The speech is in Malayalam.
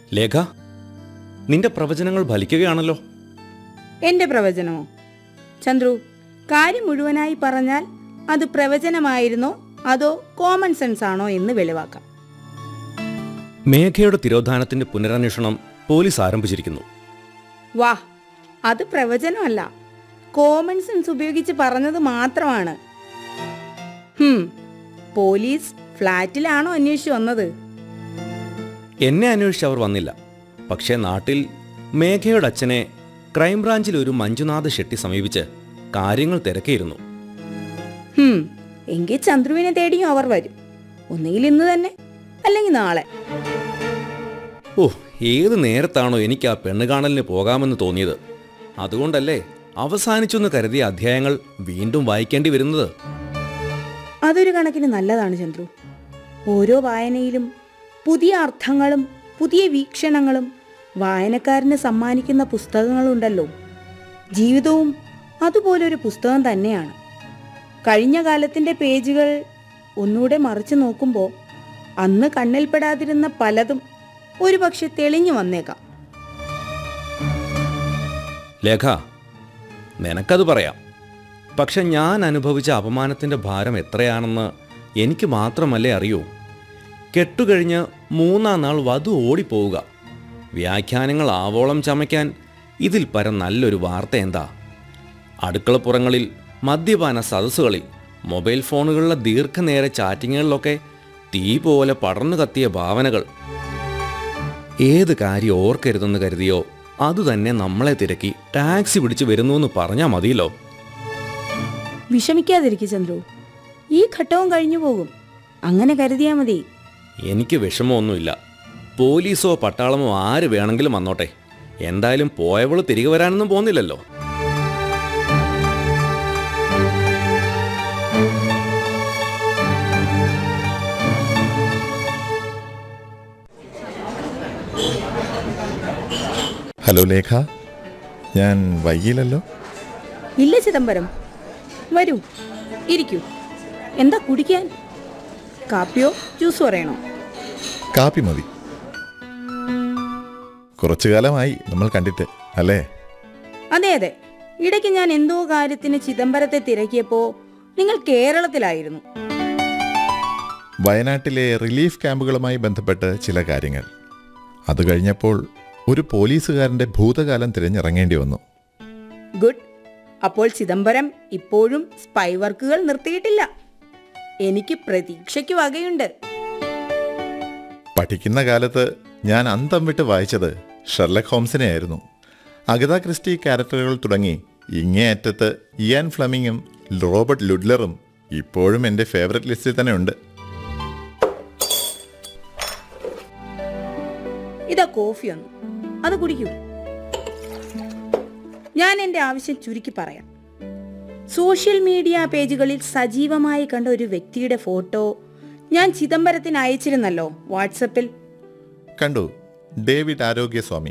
ലേഖ നിന്റെ പ്രവചനങ്ങൾ ഫലിക്കുകയാണല്ലോ എന്റെ പ്രവചനമോ ചന്ദ്രു കാര്യം മുഴുവനായി പറഞ്ഞാൽ അത് പ്രവചനമായിരുന്നോ അതോ കോമൺ സെൻസ് ആണോ എന്ന് വെളിവാക്കാം മേഘയുടെ തിരോധാനത്തിന്റെ പുനരന്വേഷണം പോലീസ് ആരംഭിച്ചിരിക്കുന്നു വാ അത് പ്രവചനമല്ല കോമൺ സെൻസ് ഉപയോഗിച്ച് പറഞ്ഞത് മാത്രമാണ് ഹും പോലീസ് ഫ്ലാറ്റിലാണോ അന്വേഷിച്ചു വന്നത് എന്നെ അന്വേഷിച്ച് അവർ വന്നില്ല പക്ഷേ നാട്ടിൽ മേഘയുടെ അച്ഛനെ ക്രൈംബ്രാഞ്ചിൽ ഒരു മഞ്ജുനാഥ് ഷെട്ടി സമീപിച്ച് കാര്യങ്ങൾ തിരക്കിയിരുന്നു ഹും എങ്കിൽ ചന്ദ്രുവിനെ തേടിയും അവർ വരും ഒന്നുകിൽ ഇന്ന് തന്നെ അല്ലെങ്കിൽ നാളെ ഓ ഏത് നേരത്താണോ എനിക്ക് ആ പെണ്ണ് കാണലിന് പോകാമെന്ന് തോന്നിയത് അതുകൊണ്ടല്ലേ അവസാനിച്ചെന്ന് കരുതിയ അധ്യായങ്ങൾ വീണ്ടും വായിക്കേണ്ടി വരുന്നത് അതൊരു കണക്കിന് നല്ലതാണ് ചന്ദ്രു ഓരോ വായനയിലും പുതിയ അർത്ഥങ്ങളും പുതിയ വീക്ഷണങ്ങളും വായനക്കാരന് സമ്മാനിക്കുന്ന പുസ്തകങ്ങളുണ്ടല്ലോ ജീവിതവും അതുപോലൊരു പുസ്തകം തന്നെയാണ് കഴിഞ്ഞ കാലത്തിൻ്റെ പേജുകൾ ഒന്നുകൂടെ മറിച്ചു നോക്കുമ്പോൾ അന്ന് കണ്ണിൽപ്പെടാതിരുന്ന പലതും ഒരുപക്ഷെ തെളിഞ്ഞു വന്നേക്കാം ലേഖ നിനക്കത് പറയാം പക്ഷെ ഞാൻ അനുഭവിച്ച അപമാനത്തിൻ്റെ ഭാരം എത്രയാണെന്ന് എനിക്ക് മാത്രമല്ലേ അറിയൂ കെട്ടുകഴിഞ്ഞ് മൂന്നാം നാൾ വധു ഓടിപ്പോവുക വ്യാഖ്യാനങ്ങൾ ആവോളം ചമയ്ക്കാൻ ഇതിൽ പരം നല്ലൊരു വാർത്ത എന്താ അടുക്കളപ്പുറങ്ങളിൽ മദ്യപാന സദസ്സുകളിൽ മൊബൈൽ ഫോണുകളിലെ ദീർഘനേര ചാറ്റിങ്ങുകളിലൊക്കെ തീ പോലെ പടർന്നു കത്തിയ ഭാവനകൾ ഏത് കാര്യം ഓർക്കരുതെന്ന് കരുതിയോ അതുതന്നെ നമ്മളെ തിരക്കി ടാക്സി പിടിച്ച് വരുന്നു എന്ന് പറഞ്ഞാൽ മതിയല്ലോ വിഷമിക്കാതിരിക്കും ചന്ദ്രു ഈ ഘട്ടവും കഴിഞ്ഞു പോകും അങ്ങനെ കരുതിയാൽ മതി എനിക്ക് വിഷമമൊന്നുമില്ല പോലീസോ പട്ടാളമോ ആര് വേണമെങ്കിലും വന്നോട്ടെ എന്തായാലും പോയവള് തിരികെ വരാനൊന്നും പോകുന്നില്ലല്ലോ ഹലോ ലേഖ ഞാൻ വൈകിയില്ലല്ലോ ഇല്ല ചിദംബരം വരൂ ഇരിക്കൂ എന്താ കുടിക്കാൻ കാപ്പിയോ ജ്യൂസ് പറയണോ കാപ്പി മതി കുറച്ചു കാലമായി നമ്മൾ കണ്ടിട്ട് അല്ലേ അതെ അതെ ഇടയ്ക്ക് ഞാൻ എന്തോ കാര്യത്തിന് ചിദംബരത്തെ തിരക്കിയപ്പോ നിങ്ങൾ കേരളത്തിലായിരുന്നു വയനാട്ടിലെ റിലീഫ് ക്യാമ്പുകളുമായി ബന്ധപ്പെട്ട് ചില കാര്യങ്ങൾ അത് കഴിഞ്ഞപ്പോൾ ഒരു പോലീസുകാരൻ്റെ ഭൂതകാലം തിരഞ്ഞിറങ്ങേണ്ടി വന്നു ഗുഡ് അപ്പോൾ ചിദംബരം ഇപ്പോഴും സ്പൈ വർക്കുകൾ നിർത്തിയിട്ടില്ല എനിക്ക് പ്രതീക്ഷയ്ക്ക് വകയുണ്ട് പഠിക്കുന്ന കാലത്ത് ഞാൻ അന്തം വിട്ട് വായിച്ചത് ഷെർലക് ഹോംസിനെ ആയിരുന്നു അഗത ക്രിസ്റ്റി ക്യാരക്ടറുകൾ തുടങ്ങി ഇങ്ങേയറ്റത്ത് ഇയാൻ ഫ്ലമിങ്ങും റോബർട്ട് ലുഡ്ലറും ഇപ്പോഴും എൻ്റെ ഫേവററ്റ് ലിസ്റ്റിൽ തന്നെ ഉണ്ട് ഇതാ കോഫി ഒന്ന് അത് കുടിക്കൂ ഞാൻ എൻ്റെ ആവശ്യം ചുരുക്കി പറയാം സോഷ്യൽ മീഡിയ പേജുകളിൽ സജീവമായി കണ്ട ഒരു വ്യക്തിയുടെ ഫോട്ടോ ഞാൻ ചിദംബരത്തിന് അയച്ചിരുന്നല്ലോ വാട്സപ്പിൽ കണ്ടു ഡേവിഡ് ആരോഗ്യസ്വാമി